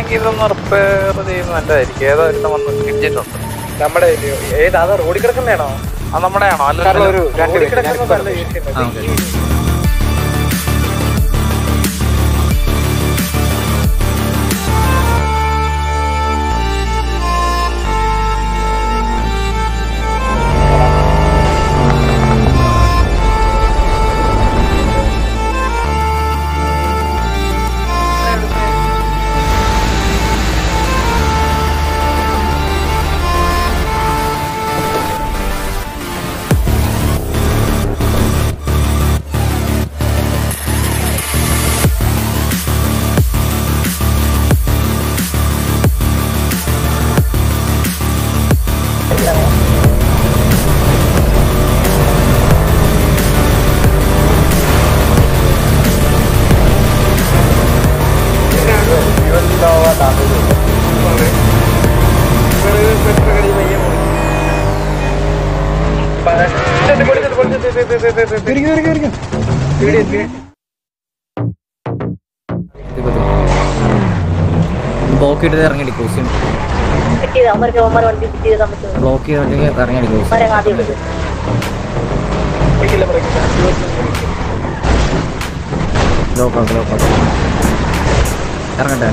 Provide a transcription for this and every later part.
ഉണ്ടെങ്കിൽ ഇതൊന്ന് റിപ്പയർ ചെയ്യുന്ന നല്ലതായിരിക്കും ഏതോ ഒരുത്തം വന്ന് ഇടിച്ചിട്ടുണ്ട് നമ്മുടെ ഇല്ലയോ? ഏത് അതാ റോഡിൽ കിടക്കുന്നതാണോ അത് നമ്മുടെ ആണോ അല്ല ഒരു രണ്ട് കിടക്കുന്നത് നല്ല ഇരിക്കുന്നത്. ആ, ഓക്കേ. ബ്ലോക്ക് ചെയ്തിട്ട് ഇറങ്ങി ക്രൂസ് കിട്ടിയത് അവന്മാർക്ക് അവന്മാർ വണ്ടി ഫിറ്റ് ചെയ്താൽ പറ്റും ബ്ലോക്ക് ചെയ്തിട്ട് ഇറങ്ങി ക്രൂസ് അവരെ ആദ്യം വിടും ബ്ലോക്ക് ആക്കും ബ്ലോക്ക് ആക്കും ഇറങ്ങട്ടെ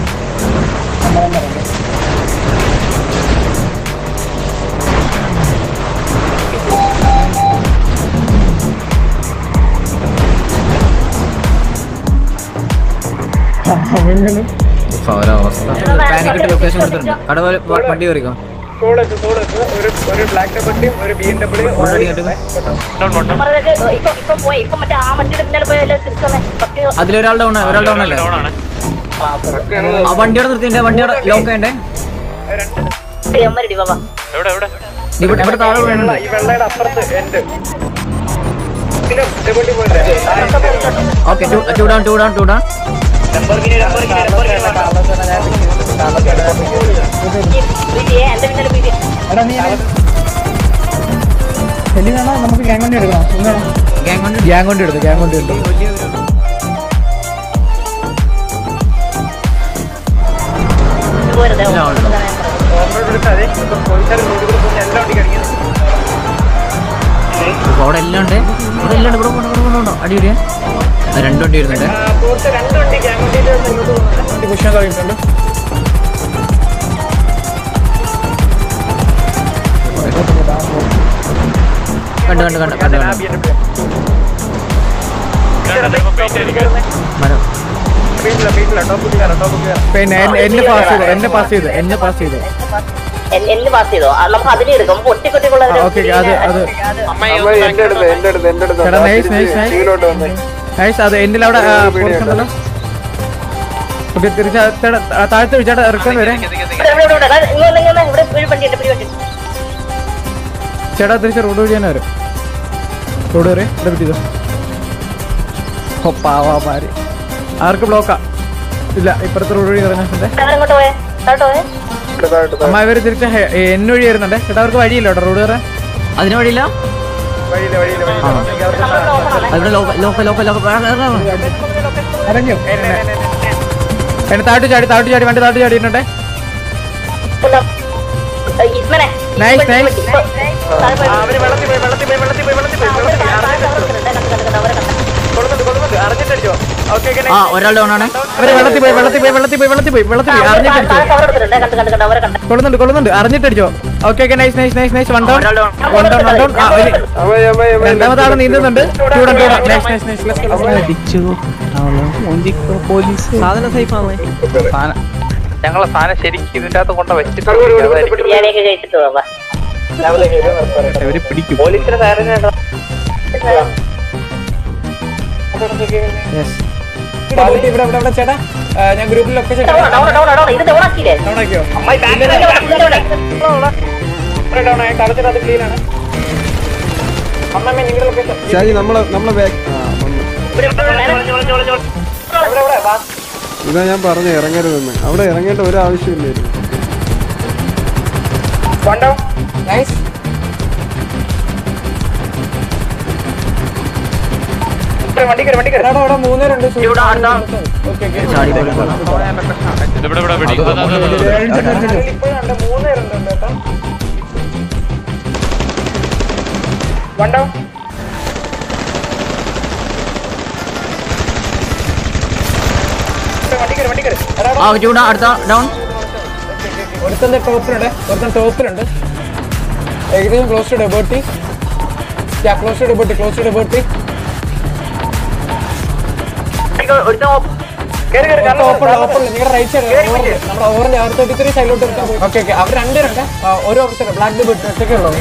അവസ്ഥ പാനിക്കിട്ട് ലൊക്കേഷൻ കൊടുത്തിട്ടുണ്ട് കടവ വണ്ടി കയറിക്കോ സോളസ് സോളസ് ഒരു ഒരു ബ്ലാക്ക് ഡബിളും ഒരു ബി എം ഡബ്ല്യൂ ഓൾറെഡി കേട്ടോ അവന്മാരൊക്കെ ഇപ്പൊ ഇപ്പൊ പോയി ഇപ്പൊ മറ്റേ ആ വണ്ടിയുടെ പിന്നാലെ പോയല്ലേ തിരിച്ചു വന്നേ പത്ത് അതിലൊരാൾ ഡൗൺ ഒരാൾ ഡൗൺ അല്ലേ ആ വണ്ടിയോടെ നിർത്തിണ്ടേ വണ്ടിയോടെ ലോക്ക് ചെയ്യണ്ടേ അവന്മാരടി ബാബാ ഇവിടെ ഇവിടെ താഴെ വീണുണ്ട് ഈ വെള്ളയുടെ അപ്പുറത്ത് എൻഡ് ഡബിൾ പോയില്ലേ okay two down two down two down വിജയെ എന്റെ പിന്നാലെ വിജയ നമുക്ക് ഗ്യാങ് വണ്ടി എടുക്കണം എന്താണ് ഗ്യാങ് കൊണ്ട് ഗ്യാങ് വണ്ടി എടുത്തു ഗ്യാങ് വണ്ടി എടുത്തു പോരുത് അവിടെ എല്ലാം ഉണ്ട് ഇവിടെ എല്ലാം ഉണ്ട് ഇവിടെ പോകണം ഇവിടെ പോകണം അടി അടിയാ രണ്ട് വണ്ടി വരുന്നുണ്ട് രണ്ട് വണ്ടി ഗ്യാങ് വണ്ടിയിൽ ഇങ്ങോട്ട് പോകുന്നുണ്ട് കുഷൻ തുടങ്ങിയിട്ടുണ്ട് കണ്ടു കണ്ടു കണ്ടു കണ്ടു കണ്ടു മരം വീട്ടില വീട്ടില ടോപ്പ് കയറാം ടോപ്പ് കയറാം പിന്നെ എന്നെ- എന്നെ പാസ് ചെയ്തു എന്നെ പാസ് ചെയ്തു എന്നെ പാസ് ചെയ്തു എന്ന് പാസ് ചെയ്തോ ആ, നമുക്ക് അതിനെ എടുക്കാം നമുക്ക് ഒട്ടി കൊട്ടിക്കുള്ള ഓക്കെ അത് അത് എന്റെ അടുത്ത് എന്റെ അടുത്ത് എന്റെ അടുത്ത് ചേട്ടാ നൈസ് നൈസ് നൈസ് വന്നേ നൈസ് അത് എന്നിൽ അവിടെ പോയിട്ടുണ്ടല്ലോ ഓക്കെ തിരിച്ച് ചേട്ടാ താഴത്തെ ചേട്ടാ റിട്ടേൺ വരെ ഇവിടെ ഇവിടെ ഇവിടെ ഇവിടെ ഇങ്ങനെ ഇങ്ങനെ ഇവിടെ ഒരു വണ്ടി ഉണ്ട് ഒരു വണ്ടി ചേട്ടാ തിരിച്ച് റോഡ് വഴി തന്നെ വരും റോഡ് വരെ ഇവിടെ പറ്റിയതോ ഓ പാവാമാര് ആർക്ക് ബ്ലോക്കാ ഇല്ല ഇപ്പുറത്തെ റോഡ് വഴി ഇറങ്ങാറുണ്ട് അങ്ങോട്ട് പോയേ താഴോട്ട് പോയേ അമ്മ ഇവര് തിരിച്ച് ഹെ- എൻ വഴി വരുന്നുണ്ട് ചേട്ടാ അവർക്ക് വഴിയില്ല കേട്ടോ റോഡ് കയറാൻ അതിന് വഴിയില്ല വഴിയില്ല വഴിയില്ല വഴിയില്ല നമ്മളിവിടെ ഓപ്പണാണ് അതിവിടെ ലോക്ക ലോക്ക ലോക്ക ലോക്ക അറിഞ്ഞു എന്നെ താട്ട് ചാടി താട്ട് ചാടി വണ്ടി താട്ട് ചാടിയിട്ടുണ്ട് ഇസ്മനെ Nice, nice. അവര് വെള്ളത്തിൽ പോയി വെള്ളത്തിൽ പോയി വെള്ളത്തിൽ പോയി വെള്ളത്തിൽ പോയി വെള്ളത്തിൽ പോയി കൊള്ളുന്നുണ്ട് കൊള്ളുന്നുണ്ട് അറിഞ്ഞിട്ടടിച്ചോ ഓക്കെ ഓക്കെ ആ ഒരാൾ ഡൗൺ ആണ് അവര് വെള്ളത്തിൽ പോയി വെള്ളത്തിൽ പോയി വെള്ളത്തിൽ പോയി വെള്ളത്തിൽ പോയി വെള്ളത്തിൽ പോയി അറിഞ്ഞിട്ടടിച്ചോ കണ്ട് കണ്ട് കണ്ട് അവരെ കണ്ട് കൊള്ളുന്നുണ്ട് കൊള്ളുന്നുണ്ട് അറിഞ്ഞിട്ടടിച്ചോ okay okay nice nice nice nice one down one down one down ആ ഒരു രണ്ടാമത്തെ ആള് നീന്തുന്നുണ്ട് two down two down nice nice nice ഞങ്ങളെ സാധനം ശരിക്കും ഇതിന്റെ അകത്ത് കൊണ്ട് വെച്ചിട്ട് ബിരിയാണിയൊക്കെ കഴിച്ചിട്ട് പോവാ പോലീസിന്റെ സാറിന് ഇവിടെ ഇവിടെ ഇവിടെ ചേട്ടാ ആ, ഞാൻ ഗ്രൂപ്പിൽ location down down down down ഇത് ഡൗൺ ആക്കിയില്ലേ ഡൗൺ ആക്കിയോ ഡൗൺ ആയി കളത്തിൽ അത് ക്ലീൻ ആണ് അമ്മമ്മ നിങ്ങളുടെ ലൊക്കേഷൻ ഷാജി നമ്മളെ നമ്മളെ ബാക്ക് ആ വന്നു. ഇവിടെ ഇവിടെ വാ ഇതാ ഞാൻ പറഞ്ഞു ഇറങ്ങരുതെന്ന് അവിടെ ഇറങ്ങേണ്ട ഒരു ആവശ്യമില്ലായിരുന്നു വൺ ഡൗൺ കയറി വണ്ടി കയറി വണ്ടി കയറി എടാ അവിടെ മൂന്നേ രണ്ട് ഇവിടെ അടുത്ത ഓക്കെ ഓക്കെ ചാടി പോയി പോകാം. ഇവിടെ ഇവിടെ വെടി അതാ, അതാ, അതാ, അതാ. ഇപ്പോഴും ഉണ്ട് മൂന്ന് പേരുണ്ട് കേട്ടോ വണ്ടോ വണ്ടി കയറി വണ്ടി കയറി എടാ ആ ചൂടാ അടുത്ത ഡൗൺ ഒരുത്തന്റെ ടോപ്പിലുണ്ട് ഒരുത്തൻ ടോപ്പിലുണ്ട് ഏകദേശം ക്ലോസ് ടു ഡെബോട്ടി ക്ലോസ് ടു ഡെബോട്ടി ക്ലോസ് ടു ഡെബോട്ടി കയറി കയറി കാരണം ഓപ്പൺ ഓപ്പൺ നിങ്ങളുടെ റൈറ്റ് സൈഡ് നമ്മുടെ ഓവറിന്റെ ആർ തേർട്ടി ത്രീ സൈഡിലോട്ട് എടുക്കാൻ പോയി ഓക്കെ ഓക്കെ അവർ രണ്ടുപേരുണ്ട് ആ, ഒരു ഓഫീസർ ബ്ലാക്ക് ഡെബോട്ടി ഒറ്റയ്ക്കേ ഉള്ളൂ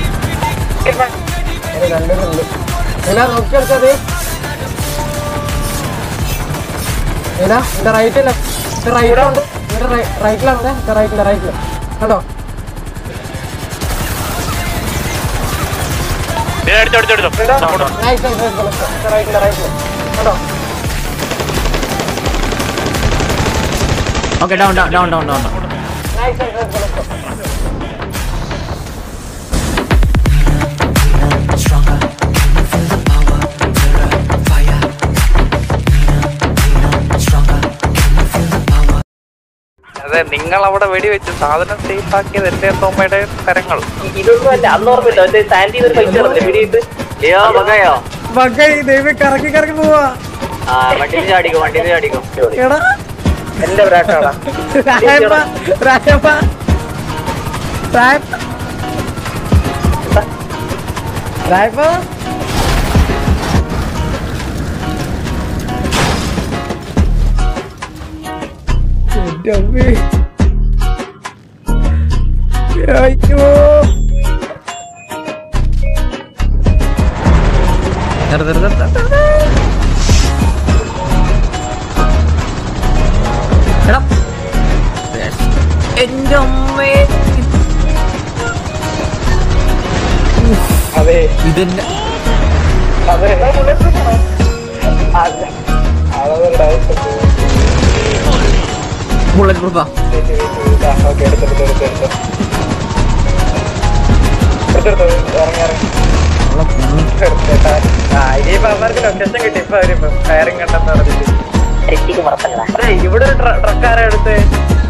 ഒരു രണ്ടുപേരുണ്ട് എന്നാ നോക്കി എടുത്തത് ഏതാ എന്റെ റൈറ്റില്ല എന്റെ റൈറ്റിലുണ്ട് എന്റെ റൈറ്റിലാണ് എന്റെ റൈറ്റില്ല റൈറ്റില് കേട്ടോ ദേ, അടിച്ചോ, അടിച്ചോ, അടിച്ചോ. അങ്ങോട്ട് വാ. നൈസ് നൈസ് നൈസ് റൈറ്റില്ല റൈറ്റില് കേട്ടോ okay down down down down down nice nice nice അതെ നിങ്ങൾ അവിടെ വെടിവെച്ച് സാധനം സേഫ് ആക്കിയത് എന്റെ തോമയുടെ കരങ്ങൾ ഇതൊന്നും അല്ല അന്ന് ഓർമ്മയില്ല മറ്റേ സാൻഡി ഒരു പൈസ നടന്നില്ല പിടിയിട്ട് ബഗ്ഗൈ ദൈവം കറക്കി കറക്കി പോവാ വണ്ടിയിൽ ചാടിക്കും വണ്ടിയിൽ ചാടിക്കും എടാ എന്റെ ബ്രാക്കാടാ രായപ്പ രായപ്പ രായപ്പ രായപ്പ എന്റെ അമ്മേ. അയ്യോ എടാ എന്റെ അമ്മേ അതെ ഇതെന്നെ അതെ അതെ അതൊരു ബുള്ളറ്റ് പ്രൂഫാ ഓക്കെ എടുത്തെടുത്ത് എടുത്ത് എടുത്ത് എടുത്തെടുത്ത് ഇറങ്ങി ഇറങ്ങി എടുത്തേട്ടാ. ആ ഇനിയിപ്പോ അവർക്ക് ലൊക്കേഷൻ കിട്ടി ഇപ്പൊ അവരിപ്പോ ഫയറിംഗ് കണ്ടെന്ന് പറഞ്ഞിട്ട് തെറ്റിക്ക് പുറത്തല്ല അതെ ഇവിടെ ഒരു ട്രക്കാരെ എടുത്ത്